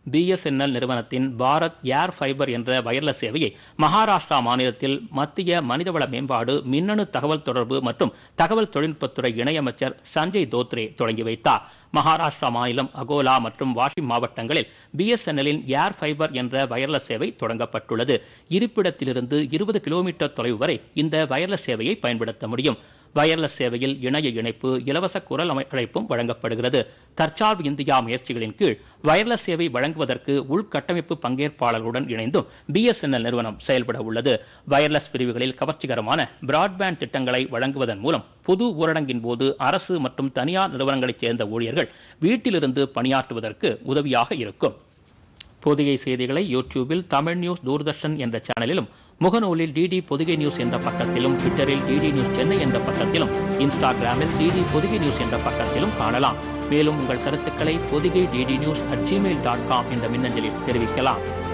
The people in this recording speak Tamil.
பிஎஸ்என்எல் நிறுவனத்தின் பாரத் ஏர் ஃபைபர் என்ற வயர்லெஸ் சேவையை மகாராஷ்டிரா மாநிலத்தில் மத்திய மனிதவள மேம்பாடு மின்னணு தகவல் தொடர்பு மற்றும் தகவல் தொழில்நுட்பத்துறை இணையமைச்சர் சஞ்சய் தோத்ரே தொடங்கி வைத்தார் மகாராஷ்டிரா மாநிலம் அகோலா மற்றும் வாஷிம் மாவட்டங்களில் பிஎஸ்என்எல்லின் ஏர் ஃபைபர் என்ற வயர்லெஸ் சேவை தொடங்கப்பட்டுள்ளது இருப்பிடத்திலிருந்து இருபது கிலோமீட்டர் தொலைவு வரை இந்த வயர்லெஸ் சேவையை பயன்படுத்த முடியும் வயர்லெஸ் சேவையில் இணைய இணைப்பு இலவச குரல் அமை- அழைப்பும் வழங்கப்படுகிறது தற்சார்பு இந்தியா முயற்சிகளின் கீழ் வயர்லெஸ் சேவை வழங்குவதற்கு உள்கட்டமைப்பு பங்கேற்பாளர்களுடன் இணைந்தும் பிஎஸ்என்எல் நிறுவனம் செயல்பட உள்ளது வயர்லெஸ் பிரிவுகளில் கவர்ச்சிகரமான பிராட்பேண்ட் திட்டங்களை வழங்குவதன் மூலம் பொது ஊரடங்கின் போது அரசு மற்றும் தனியார் நிறுவனங்களைச் சேர்ந்த ஊழியர்கள் வீட்டிலிருந்து பணியாற்றுவதற்கு உதவியாக இருக்கும் பொதிகை செய்திகளை யூடியூபில் தமிழ் நியூஸ் தூர்தர்ஷன் என்ற சேனலிலும் முகநூலில் டிடி பொதிகை நியூஸ் என்ற பக்கத்திலும் ட்விட்டரில் டிடி நியூஸ் சென்னை என்ற பக்கத்திலும் இன்ஸ்டாகிராமில் டிடி பொதிகை நியூஸ் என்ற பக்கத்திலும் காணலாம் மேலும் உங்கள் கருத்துக்களை Podhigai DD news at Gmail dot com என்ற மின்னஞ்சலில் தெரிவிக்கலாம்